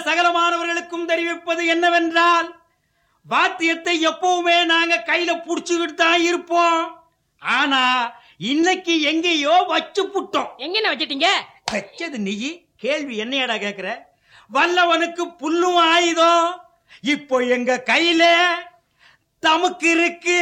சகலமானவர்களுக்கும் தெரிவிப்பது என்னவென்றால் வாத்தியத்தை எப்பவுமே நாங்க கையில புடிச்சுக்கிட்டு தான் இருப்போம் ஆனா இன்னைக்கு எங்கேயோ வச்சு புட்டோம் எங்க வச்சிட்டீங்க வச்சது நீ கேள்வி என்னையடா கேக்குற வல்லவனுக்கு புல்லும் ஆயுதம் இப்போ எங்க கையில தமக்கு இருக்கு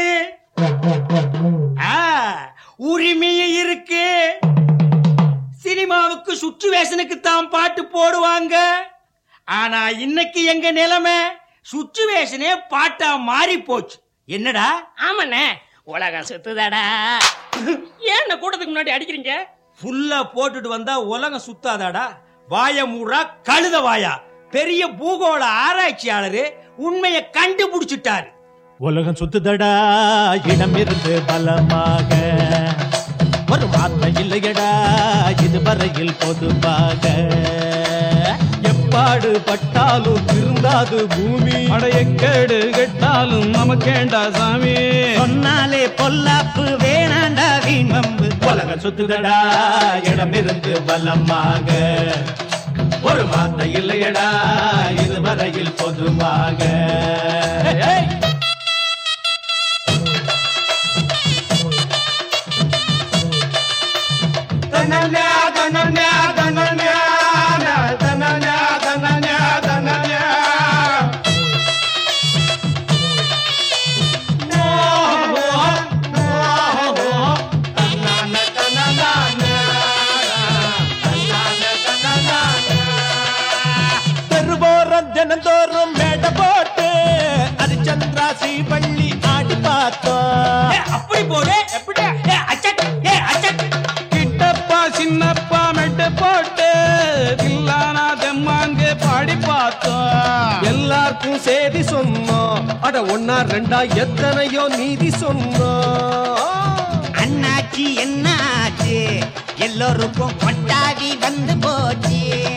ஆ, உரிமையும் இருக்கு சினிமாவுக்கு சுச்சுவேஷனுக்கு தான் பாட்டு போடுவாங்க ஆனா இன்னைக்கு எங்க நிலைமை சுச்சுவேஷனே பாட்டா மாறி போச்சு என்னடா ஆமாண்ணே உலகம் சுத்துதாடா ஏன் என்ன கூட்டத்துக்கு முன்னாடி அடிக்கிறீங்க ஃபுல்லா போட்டுட்டு வந்தா உலகம் சுத்தாதாடா வாய மூடா கழுத வாயா பெரிய பூகோள ஆராய்ச்சியாளரு உண்மையை கண்டுபிடிச்சிட்டாரு உலகம் சுத்துதடா இடம் இருந்து பலமாக ஒரு மாற்ற இல்லையடா இதுவரையில் பொதுவாக எப்பாடு பட்டாலும் திருந்தாது பூமி அடையக்கேடு கெட்டாலும் நமக்கேண்டா சாமி சொன்னாலே பொல்லாப்பு வேணாண்டா வீண் வம்பு உலகம் சுத்துதடா இடம் இருந்து பலமாக ஒரு மாத்த இல்லையடா இதுவரையில் பொதுவாக தனன்யா தனன்யா தனன்யா தனன்யா தனன்யா தனன்யா தெருவோரம் தினந்தோறும் மேடை போட்டு ஹரிச்சந்திரா ஸ்ரீபள்ளி ஆடி பார்த்தோம் ஏ, அப்படி போடு எப்படி ஏ, அச்சட், ஏ, அச்சட். கிட்டப்பா சின்னப்பா மெட்டு போட்டு தில்லானா தெம்மாங்கே பாடி பார்த்தோம் எல்லாருக்கும் செய்தி சொன்னோம் அட ஒன்னா ரெண்டா எத்தனையோ நீதி சொன்னோம் அண்ணாச்சி என்ன ஆச்சு எல்லோருக்கும் கொட்டாவி வந்து போச்சு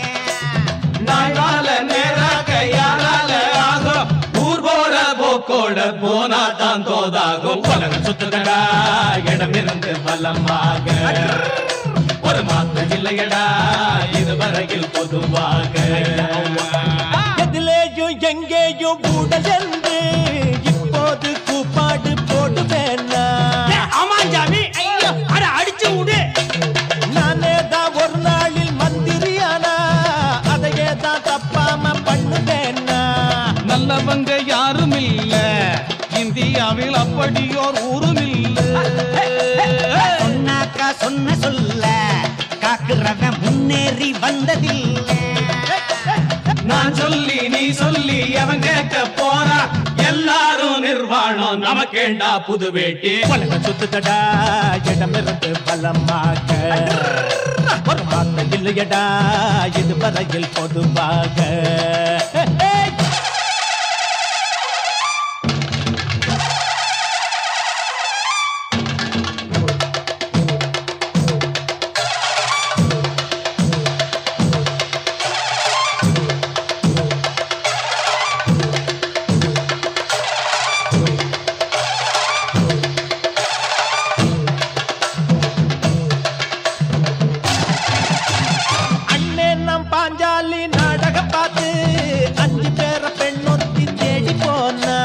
நாளால நேராக யாரால ஆகும் ஊர் போற போக்கோட போனா தான் தோதாகும் உலகம் சுத்துதடா இடம் இருந்து பலமாக ஒரு மாத்த இல்லையடா இதுவரையில் பொதுவாக எதிலேயும் எங்கேயும் ஊடல் என்று இப்போது கூப்பாடு போட்டு வேணா ஏ, ஆமாம் சாமி ஐயோ, அட அடிச்சு விடு நானே தான் ஒரு நாளில் மந்திரியானா அதையே தான் தப்பாம பண்ணுவேன்னா நல்லவங்க யாரும் இல்ல இந்தியாவில் அப்படியோர் ஊரும் இல்ல சொன்னாக்கா சொன்ன சொல்ல காக்குறவன் முன்னேறி வந்ததில்லை நான் சொல்லி நீ சொல்லி அவன் கேட்க போறா எல்லாரும் நிர்வாணம் நமக்கேண்டா புது வேட்டி உலகம் சுத்துதடா இடமிருந்து பலமாக ஒரு மாத்த இல்லையடா இதுவரையில் பொதுவாக அண்ணே நம் பாஞ்சாலி நாடகம் பார்த்து அஞ்சு பேர பெண்ணொத்தி தேடி போனா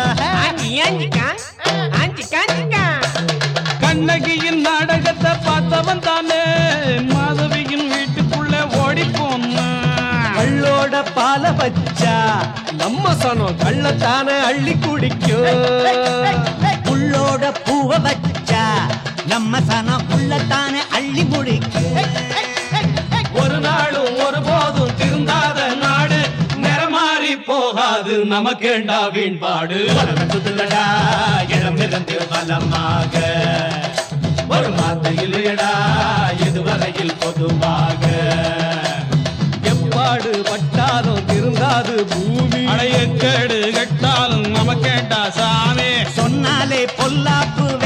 கண்ணகியின் நாடகத்தை பார்த்தவன் தானே மாதவியின் வீட்டுக்குள்ள ஓடி போனான் கள்ளோட பால வச்சா நம்ம சனம் கள்ளத்தானே அள்ளி குடிக்கும் உள்ளோட பூவ வச்சா நம்ம சனம் உள்ளத்தானே அள்ளி முடிக்கும் ஒரு நாளும் ஒரு போதும் திருந்தாத நாடு நிறமாறி போகாது நமக்கேண்டா வீண்பாடு உலகம் சுத்துதடா இடமிருந்து பலமாக ஒரு மாத்த இல்லையடா இதுவரையில் பொதுவாக எப்பாடு பட்டாலும் திருந்தாது பூமி அடைய கேடு கட்டாலும் நமக்கேண்டா சாமி சொன்னாலே பொல்லாப்பு